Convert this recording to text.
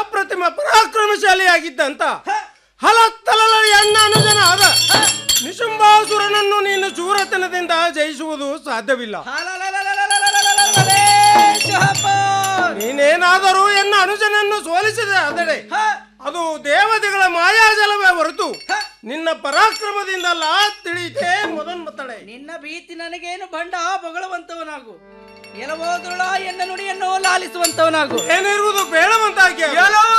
ಅಪ್ರತಿಮ ಪರಾಕ್ರಮಶಾಲಿಯಾಗಿದ್ದಂತ ಹಲತ್ತಲಲ ಎಣ್ಣ ಅನುಜನ ಆದ ನಿಶುಂಬಾಸುರನನ್ನು ನೀನು ಶೂರತನದಿಂದ ಜಯಿಸುವುದು ಸಾಧ್ಯವಿಲ್ಲ ನೀನೇನಾದರೂ ಎನ್ನ ಅನುಜನನ್ನು ಸೋಲಿಸಿದೆ ಆದರೆ ಅದು ದೇವತೆಗಳ ಮಾಯಾಜಲವೇ ಹೊರತು ನಿನ್ನ ಪರಾಕ್ರಮದಿಂದಲ್ಲ ತಿಳಿಯಿತೆ ಮೊದನ್ಮತ್ತಳೆ ನಿನ್ನ ಭೀತಿ ನನಗೇನು ಬಂಡ ಬೊಗಳುವಂತವನಾಗು ಎಲವೋದುಳ ಎನ್ನ ನುಡಿಯನ್ನು ಲಾಲಿಸುವಂತವನಾಗು ಏನಿರುವುದು ಬೇಡವಂತಾಗಿ